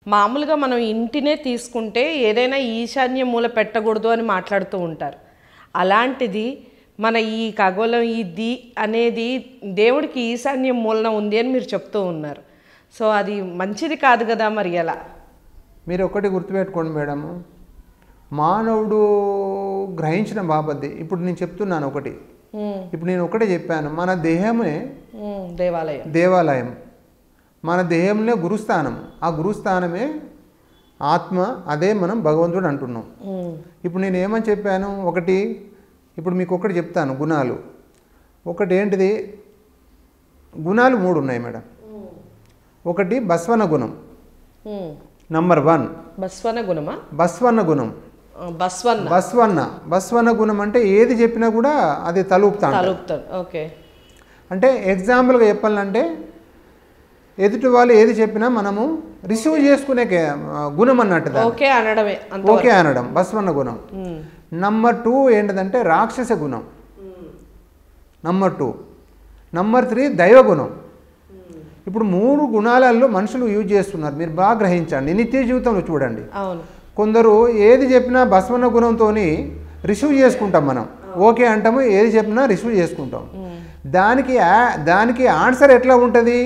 మామూలుగా మనం ఇంటినే తీసుకుంటే ఏదైనా ఈశాన్య మూల పెట్టకూడదు అని మాట్లాడుతూ ఉంటారు అలాంటిది మన ఈ ఖగోళం ఈ ది అనేది దేవుడికి ఈశాన్య మూలన ఉంది అని మీరు చెప్తూ ఉన్నారు సో అది మంచిది కాదు కదా మరి ఎలా మీరు ఒకటి గుర్తుపెట్టుకోండి మేడము మానవుడు గ్రహించిన బాబద్ది ఇప్పుడు నేను చెప్తున్నాను ఒకటి ఉమ్, ఇప్పుడు నేను ఒకటే చెప్పాను మన దేహమే ఉమ్, దేవాలయం దేవాలయం మన దేహంలో గురుస్థానం ఆ గురుస్థానమే ఆత్మ అదే మనం భగవంతుడు అంటున్నాం ఉమ్, ఇప్పుడు నేను ఏమని చెప్పాను ఒకటి ఇప్పుడు మీకు ఒకటి చెప్తాను గుణాలు ఒకటి ఏంటిది గుణాలు మూడు ఉన్నాయి మేడం ఒకటి బస్వన గుణం ఉమ్. నంబర్ వన్ బస్వన గుణమా బస్వన్న గుణం ఆ, బస్వన్న బస్వన్న బస్వన్న గుణం అంటే ఏది చెప్పినా కూడా అది తలుపుతాను తలుపుతాడు ఓకే అంటే ఎగ్జాంపుల్గా చెప్పాలంటే ఎదుటి వాళ్ళు ఏది చెప్పినా మనము రిసీవ్ చేసుకునే కే- గుణం అన్నట్టు దాన్ని. ఓకే అనడమే అంత ఓకే అనడం బస్వన్న గుణం ఉమ్, నంబర్ టూ ఏంటిదంటే రాక్షస గుణం నంబర్ టూ నంబర్ త్రీ దైవ గుణం ఇప్పుడు మూడు గుణాలలో మనుషులు యూజ్ చేస్తున్నారు మీరు బాగా గ్రహించండి నిత్య జీవితంలో చూడండి అవును కొందరు ఏది చెప్పినా బస్వన్న గుణంతో రిసీవ్ చేసుకుంటాం మనం ఓకే అంటాము ఏది చెప్పినా రిసీవ్ చేసుకుంటాం దానికి ఆ- దానికి ఆన్సర్ ఎట్లా ఉంటుంది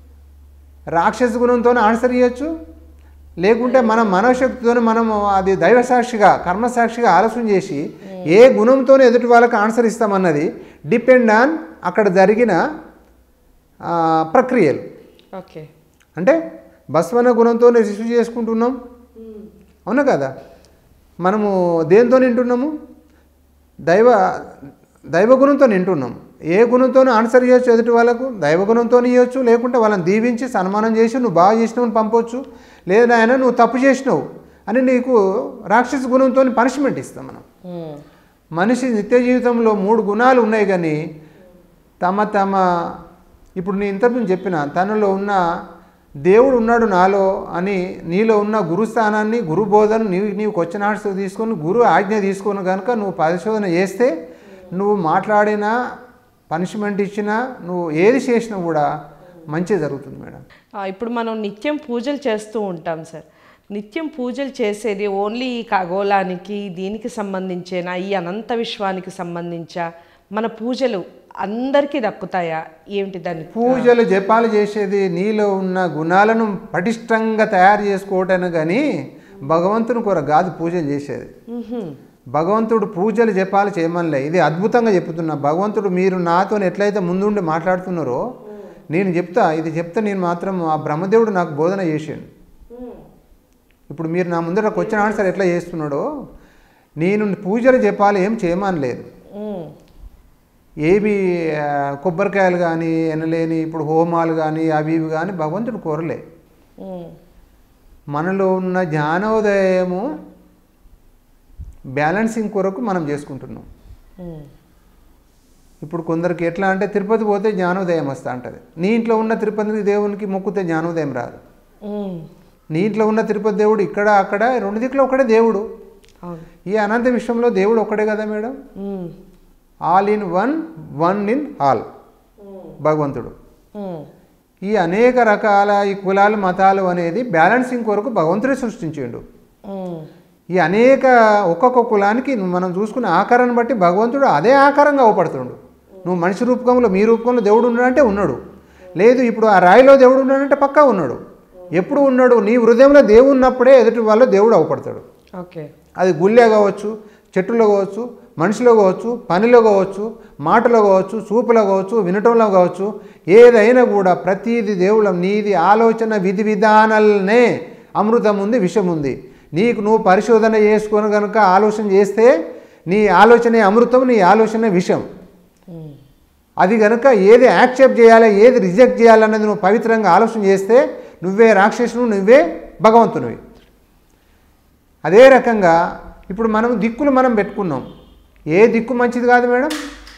రాక్షస గుణంతో ఆన్సర్ ఇవ్వచ్చు లేకుంటే మనం మనోశక్తితో మనం అది దైవసాక్షిగా కర్మసాక్షిగా ఆలోచన చేసి ఏ గుణంతో ఎదుటి వాళ్ళకి ఆన్సర్ ఇస్తామన్నది డిపెండ్ ఆన్ అక్కడ జరిగిన ఆ, ప్రక్రియలు ఓకే అంటే బస్వన గుణంతో రిసీవ్ చేసుకుంటున్నాం అవునా కదా మనము దేంతో వింటున్నాము దైవ దైవ గుణంతో వింటున్నాం ఏ గుణంతో ఆన్సర్ చేయొచ్చు ఎదుటి వాళ్ళకు దైవ గుణంతో ఇవ్వచ్చు లేకుంటే వాళ్ళని దీవించి సన్మానం చేసి నువ్వు బాగా చేసినావు అని పంపొచ్చు లేదా ఆయన నువ్వు తప్పు చేసినావు అని నీకు రాక్షస గుణంతో పనిష్మెంట్ ఇస్తాం మనం ఉమ్, మనిషి నిత్య జీవితంలో మూడు గుణాలు ఉన్నాయి కానీ తమ తమ ఇప్పుడు నేను ఇంతకుముందు చెప్పిన తనలో ఉన్న దేవుడు ఉన్నాడు నాలో అని నీలో ఉన్న గురుస్థానాన్ని గురు బోధన నీవు నీవు క్వశ్చన్ ఆన్సర్ తీసుకొని గురు ఆజ్ఞ తీసుకొని కనుక నువ్వు పరిశోధన చేస్తే నువ్వు మాట్లాడినా పనిష్మెంట్ ఇచ్చినా నువ్వు ఏది చేసినా కూడా మంచి జరుగుతుంది మేడం ఆ, ఇప్పుడు మనం నిత్యం పూజలు చేస్తూ ఉంటాం సార్ నిత్యం పూజలు చేసేది ఓన్లీ ఈ ఖగోళానికి దీనికి సంబంధించేనా ఈ అనంత విశ్వానికి సంబంధించా మన పూజలు అందరికీ దక్కుతాయా ఏమిటి దాన్ని పూజలు జపాలు చేసేది నీలో ఉన్న గుణాలను పటిష్టంగా తయారు చేసుకోవటానికి కానీ భగవంతుని కొర కాదు పూజలు చేసేది మ్మ్హ్మ్. భగవంతుడు పూజలు జపాలు చేయమనిలే ఇది అద్భుతంగా చెప్తున్నా భగవంతుడు మీరు నాతో ఎట్లయితే ముందుండి మాట్లాడుతున్నారో నేను చెప్తా ఇది చెప్తే నేను మాత్రం ఆ బ్రహ్మదేవుడు నాకు బోధన చేసాడు ఇప్పుడు మీరు నా ముందర క్వశ్చన్ ఆన్సర్ ఎట్లా చేస్తున్నాడో నేను పూజలు జపాలు ఏం చేయమనలేదు మ్మ్. ఏవి ఆ, కొబ్బరికాయలు కానీ ఎనలేని ఇప్పుడు హోమాలు కానీ అవి ఇవి కానీ భగవంతుడు కోరలే మ్మ్. మనలో ఉన్న జ్ఞానోదయము బ్యాలెన్సింగ్ కొరకు మనం చేసుకుంటున్నాం మ్మ్. ఇప్పుడు కొందరికి ఎట్లా అంటే తిరుపతి పోతే జ్ఞానోదయం వస్తా అంటది నీ ఇంట్లో ఉన్న తిరుపతి దేవునికి మొక్కుతే జ్ఞానోదయం రాదు మ్మ్. నీ ఇంట్లో ఉన్న తిరుపతి దేవుడు ఇక్కడ అక్కడ రెండు దిక్కులో ఒకడే దేవుడు అవును ఈ అనంత విశ్వంలో దేవుడు ఒక్కడే కదా మేడం మ్మ్. All in one one in all భగవంతుడు మ్మ్. ఈ అనేక రకాల ఈ కులాలు మతాలు అనేది బ్యాలెన్సింగ్ కొరకు భగవంతుడే సృష్టించిండు మ్మ్. ఈ అనేక ఒక్కొక్క కులానికి మనం చూసుకునే ఆకారాన్ని బట్టి భగవంతుడు అదే ఆకారంగా అవపడుతుండు నువ్వు మనిషి రూపకంలో మీ రూపకంలో దేవుడు ఉన్నాడంటే ఉన్నాడు లేదు ఇప్పుడు ఆ రాయిలో దేవుడు ఉన్నాడంటే పక్కా ఉన్నాడు ఎప్పుడు ఉన్నాడు నీ హృదయంలో దేవుడు ఉన్నప్పుడే ఎదుటి వాళ్ళు దేవుడు అవపడతాడు ఓకే అది గుళ్ళే కావచ్చు చెట్టులో కావచ్చు మనిషిలో కావచ్చు పనిలో కావచ్చు మాటలో కావచ్చు చూపులో కావచ్చు వినటంలో కావచ్చు ఏదైనా కూడా ప్రతిది దేవుళ్ళం నీది ఆలోచన విధి విధానాలనే అమృతం ఉంది విషం ఉంది నీకు నువ్వు పరిశోధన చేసుకొని కనుక ఆలోచన చేస్తే నీ ఆలోచనే అమృతం నీ ఆలోచన విషం మ్మ్. అది కనుక ఏది యాక్సెప్ట్ చేయాలి ఏది రిజెక్ట్ చేయాలన్నది నువ్వు పవిత్రంగా ఆలోచన చేస్తే నువ్వే రాక్షసును నువ్వే భగవంతునివి అదే రకంగా ఇప్పుడు మనం దిక్కులు మనం పెట్టుకున్నాం ఏ దిక్కు మంచిది కాదు మేడం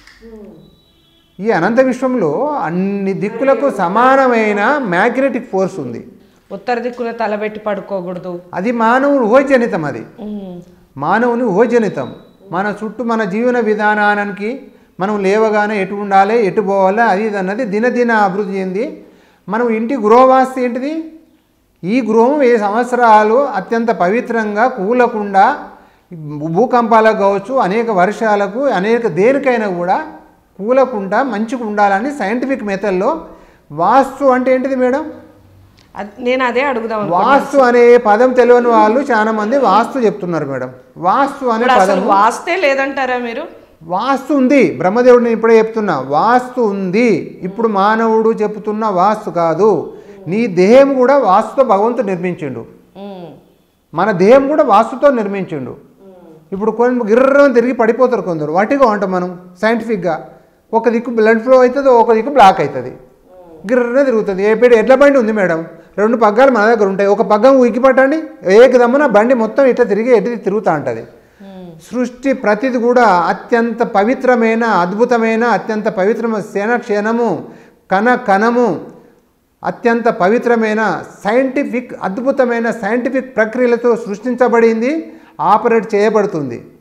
ఈ అనంత విశ్వంలో అన్ని దిక్కులకు సమానమైన మ్యాగ్నెటిక్ ఫోర్స్ ఉంది ఉత్తర దిక్కున తలబెట్టి పడుకోకూడదు అది మానవుని ఊహజనితం అది మ్మ్. మానవుని ఊహజనితం మన చుట్టూ మన జీవన విధానానికి మనం లేవగానే ఎటు ఉండాలి ఎటు పోవాలి అది ఇది అన్నది దినదిన అభివృద్ధి చెంది మనం ఇంటి గృహవాస్తి ఏంటిది ఈ గృహం వెయ్యి సంవత్సరాలు అత్యంత పవిత్రంగా కూలకుండా భూకంపాలకు కావచ్చు అనేక వర్షాలకు అనేక దేనికైనా కూడా కూలకుండా మంచిగా ఉండాలని సైంటిఫిక్ మెథడ్లో వాస్తు అంటే ఏంటిది మేడం అది- నేను అదే అడుగుదాం అనుకున్నా. వాస్తు అనే పదం తెలియని వాళ్ళు చాలా మంది వాస్తు చెప్తున్నారు మేడం వాస్తు అనే ఇప్పుడు అసలు పదం వాస్తే లేదంటారా మీరు వాస్తు ఉంది బ్రహ్మదేవుడు నేను ఇప్పుడే చెప్తున్నా వాస్తు ఉంది ఇప్పుడు మానవుడు చెప్తున్న వాస్తు కాదు నీ దేహం కూడా వాస్తుతో భగవంతుడు నిర్మించిండు ఉమ్, మన దేహం కూడా వాస్తుతో నిర్మించిండు ఇప్పుడు కొన్ని గిర్రం తిరిగి పడిపోతారు కొందరు వాటిగా అంటాం మనం సైంటిఫిక్గా ఒక దిక్కు బ్లడ్ ఫ్లో అవుతుంది ఒక దిక్కు బ్లాక్ అవుతుంది గిర్ర తిరుగుతుంది ఏ పేరు ఎడ్ల బండి ఉంది మేడం రెండు పగ్గాలు మన దగ్గర ఉంటాయి ఒక పగ్గం ఉరికి పట్టండి ఏకదమ్మన బండి మొత్తం ఇట్లా తిరిగి ఎటు తిరుగుతూ ఉంటుంది సృష్టి ప్రతిది కూడా అత్యంత పవిత్రమైన అద్భుతమైన అత్యంత పవిత్రమైన క్షణ క్షణము కణ కణము అత్యంత పవిత్రమైన సైంటిఫిక్ అద్భుతమైన సైంటిఫిక్ ప్రక్రియలతో సృష్టించబడింది ఆపరేట్ చేయబడుతుంది